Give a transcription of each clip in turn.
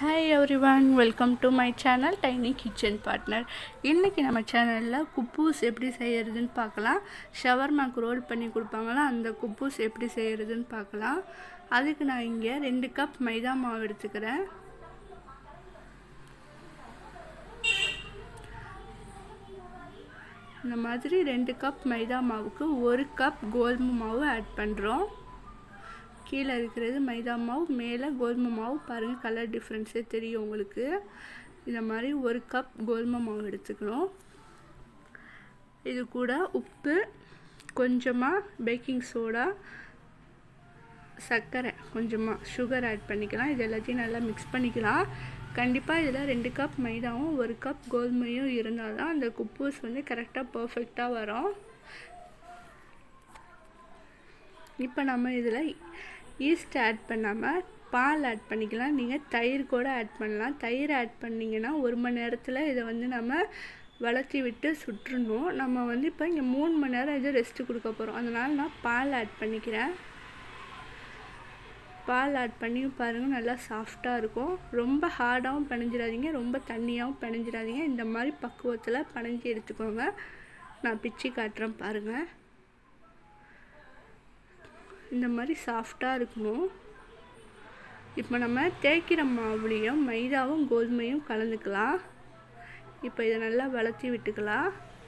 hi everyone welcome to my channel tiny kitchen partner இன்றைக்கி நம்ம சேனலில் குப்பூஸ் எப்படி செய்கிறதுன்னு பார்க்கலாம் ஷவர்மாக்கு ரோல் பண்ணி கொடுப்பாங்களா அந்த குப்பூஸ் எப்படி செய்கிறதுன்னு பார்க்கலாம் அதுக்கு நான் இங்கே ரெண்டு கப் மைதா மாவு எடுத்துக்கிறேன் இந்த மாதிரி ரெண்டு கப் மைதா மாவுக்கு ஒரு கப் கோதுமை மாவு ஆட் பண்ணுறோம் கீழே இருக்கிறது மைதா மாவு மேலே கோதுமை மாவு பாருங்கள் கலர் டிஃப்ரென்ஸே தெரியும் உங்களுக்கு இந்த மாதிரி ஒரு கப் கோதுமை மாவு எடுத்துக்கணும் இது கூட உப்பு கொஞ்சமாக பேக்கிங் சோடா சர்க்கரை கொஞ்சமாக சுகர் ஆட் பண்ணிக்கலாம் இது எல்லாத்தையும் நல்லா மிக்ஸ் பண்ணிக்கலாம் கண்டிப்பாக இதில் ரெண்டு கப் மைதாவும் ஒரு கப் கோதுமையும் இருந்தால் தான் அந்த குப்பூஸ் வந்து கரெக்டாக பர்ஃபெக்டாக வரும் இப்போ நம்ம இதில் ஈஸ்ட் ஆட் பண்ணாமல் பால் ஆட் பண்ணிக்கலாம் நீங்கள் தயிர் கூட ஆட் பண்ணலாம் தயிர் ஆட் பண்ணிங்கன்னா ஒரு மணி நேரத்தில் இதை வந்து நம்ம வளர்த்தி விட்டு சுற்றணும் நம்ம வந்து இப்போ இங்கே மூணு மணி நேரம் இது ரெஸ்ட்டு கொடுக்க போகிறோம் அதனால் நான் பால் ஆட் பண்ணிக்கிறேன் பால் ஆட் பண்ணி பாருங்கள் நல்லா சாஃப்டாக இருக்கும் ரொம்ப ஹார்டாகவும் பிணைஞ்சிடாதீங்க ரொம்ப தண்ணியாகவும் பிணைஞ்சிடாதீங்க இந்த மாதிரி பக்குவத்தில் பிணைஞ்சி எடுத்துக்கோங்க நான் பிச்சு காட்டுறேன் பாருங்கள் இந்த மாதிரி சாஃப்டாக இருக்கணும் இப்போ நம்ம தேய்க்கிற மாவுலேயும் மைதாவும் கோதுமையும் கலந்துக்கலாம் இப்போ இதை நல்லா வளர்த்தி விட்டுக்கலாம்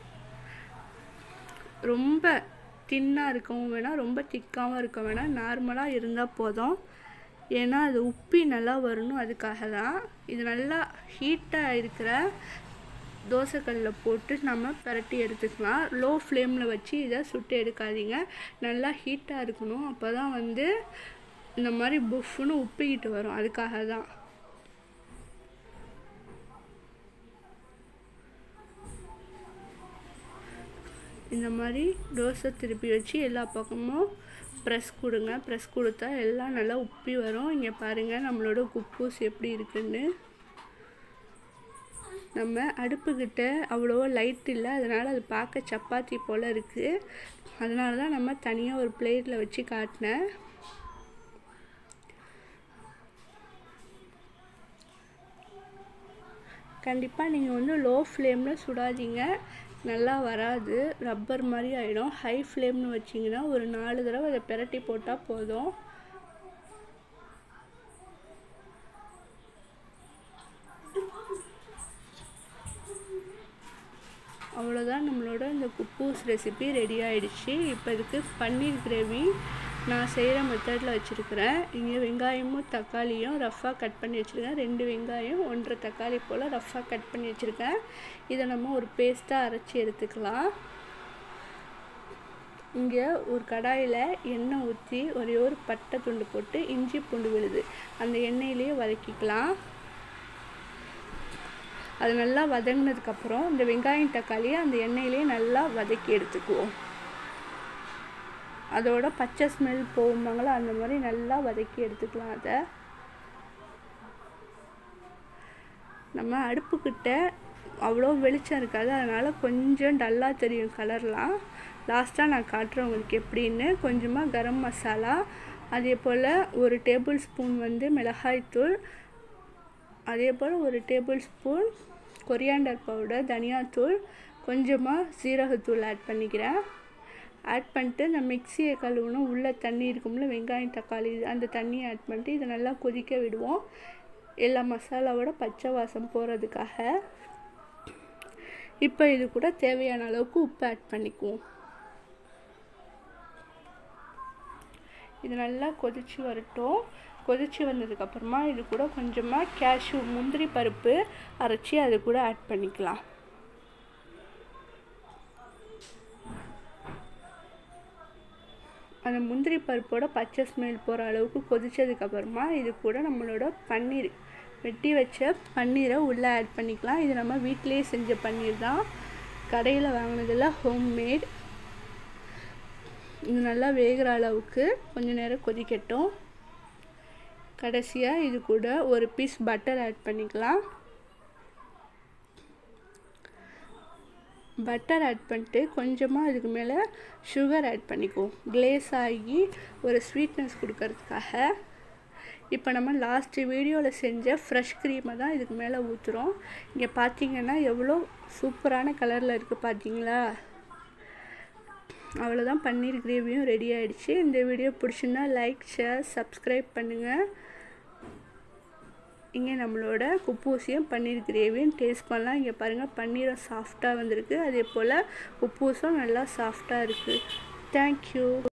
ரொம்ப தின்னாக இருக்கவும் வேணாம் ரொம்ப திக்காகவும் இருக்க வேணாம் நார்மலாக இருந்தால் போதும் ஏன்னா அது உப்பி நல்லா வரணும் அதுக்காக தான் இது நல்லா ஹீட்டாக இருக்கிற தோசைக்கல்லில் போட்டு நம்ம பரட்டி எடுத்துக்கலாம் லோ ஃப்ளேமில் வச்சு இதை சுட்டு எடுக்காதீங்க நல்லா ஹீட்டாக இருக்கணும் அப்போ தான் வந்து இந்த மாதிரி புஃப்னு உப்பிக்கிட்டு வரும் அதுக்காக தான் இந்த மாதிரி தோசை திருப்பி வச்சு எல்லா பக்கமும் ப்ரெஸ் கொடுங்க ப்ரெஸ் கொடுத்தா எல்லாம் நல்லா உப்பி வரும் இங்கே பாருங்கள் நம்மளோட குப்பூஸ் எப்படி இருக்குன்னு நம்ம அடுப்புக்கிட்ட அவ்வளோவா லைட் இல்லை அதனால் அது பார்க்க சப்பாத்தி போல் இருக்குது அதனால தான் நம்ம தனியாக ஒரு பிளேட்டில் வச்சு காட்டினேன் கண்டிப்பாக நீங்கள் வந்து லோ ஃப்ளேமில் சுடாதீங்க நல்லா வராது ரப்பர் மாதிரி ஆகிடும் ஹை ஃப்ளேம்னு வச்சிங்கன்னா ஒரு நாலு தடவை அதை பிரட்டி போட்டால் போதும் அவ்வளோதான் நம்மளோட இந்த குப்பூஸ் ரெசிபி ரெடி ஆகிடுச்சு இப்போ இதுக்கு பன்னீர் கிரேவி நான் செய்கிற மெத்தடில் வச்சுருக்கிறேன் இங்கே வெங்காயமும் தக்காளியும் ரஃப்பாக கட் பண்ணி வச்சுருக்கேன் ரெண்டு வெங்காயம் ஒன்றரை தக்காளி போல் ரஃப்பாக கட் பண்ணி வச்சுருக்கேன் இதை நம்ம ஒரு பேஸ்ட்டாக அரைச்சி எடுத்துக்கலாம் இங்கே ஒரு கடாயில் எண்ணெய் ஊற்றி ஒரே ஒரு பட்டை துண்டு போட்டு இஞ்சி பூண்டு விழுது அந்த எண்ணெயிலேயே வதக்கிக்கலாம் அது நல்லா வதங்கினதுக்கப்புறம் இந்த வெங்காயம் தக்காளியை அந்த எண்ணெயிலேயே நல்லா வதக்கி எடுத்துக்குவோம் அதோட பச்சை ஸ்மெல் போகும்பாங்களோ அந்த மாதிரி நல்லா வதக்கி எடுத்துக்கலாம் அதை நம்ம அடுப்புக்கிட்ட அவ்வளோ வெளிச்சம் இருக்காது அதனால் கொஞ்சம் டல்லாக தெரியும் கலர்லாம் லாஸ்ட்டாக நான் காட்டுறேன் உங்களுக்கு எப்படின்னு கொஞ்சமாக கரம் மசாலா அதே போல் ஒரு டேபிள் ஸ்பூன் வந்து மிளகாய்த்தூள் அதே போல் ஒரு டேபிள் ஸ்பூன் கொரியாண்டர் பவுடர் தனியாத்தூள் கொஞ்சமாக சீரகத்தூள் ஆட் பண்ணிக்கிறேன் ஆட் பண்ணிட்டு இந்த மிக்சியை கழுவணும் உள்ளே தண்ணி இருக்கும்ல வெங்காயம் தக்காளி அந்த தண்ணியை ஆட் பண்ணிட்டு இதை நல்லா கொதிக்க விடுவோம் எல்லா மசாலாவோட பச்சை வாசம் போகிறதுக்காக இப்போ இது கூட தேவையான அளவுக்கு உப்பு ஆட் பண்ணிக்குவோம் இது நல்லா கொதித்து வரட்டும் கொதித்து வந்ததுக்கப்புறமா இது கூட கொஞ்சமாக கேஷ்யூ முந்திரி பருப்பு அரைச்சி அது கூட ஆட் பண்ணிக்கலாம் அந்த முந்திரி பருப்போட பச்சை ஸ்மெல் போகிற அளவுக்கு கொதித்ததுக்கப்புறமா இது கூட நம்மளோட பன்னீர் வெட்டி வச்ச பன்னீரை உள்ளே ஆட் பண்ணிக்கலாம் இது நம்ம வீட்டிலேயே செஞ்ச பன்னீர் தான் கடையில் வாங்கினதில் ஹோம்மேட் இது நல்லா வேகிற அளவுக்கு கொஞ்சம் நேரம் கொதிக்கட்டும் கடைசியாக இது கூட ஒரு பீஸ் பட்டர் ஆட் பண்ணிக்கலாம் பட்டர் ஆட் பண்ணிட்டு கொஞ்சமாக இதுக்கு மேலே சுகர் ஆட் பண்ணிக்குவோம் க்ளேஸ் ஆகி ஒரு ஸ்வீட்னஸ் கொடுக்கறதுக்காக இப்போ நம்ம லாஸ்ட் வீடியோவில் செஞ்ச ஃப்ரெஷ் க்ரீமை தான் இதுக்கு மேலே ஊற்றுறோம் இங்கே பார்த்தீங்கன்னா எவ்வளோ சூப்பரான கலரில் இருக்குது பார்த்தீங்களா அவ்வளோதான் பன்னீர் கிரேவியும் ரெடி ஆகிடுச்சு இந்த வீடியோ பிடிச்சிருந்தா லைக் ஷேர் சப்ஸ்கிரைப் பண்ணுங்கள் இங்கே நம்மளோட குப்பூசியும் பன்னீர் கிரேவியும் டேஸ்ட் பண்ணலாம் இங்கே பாருங்கள் பன்னீரும் சாஃப்டாக வந்திருக்கு அதே போல் குப்பூசும் நல்லா சாஃப்டாக இருக்குது தேங்க்யூ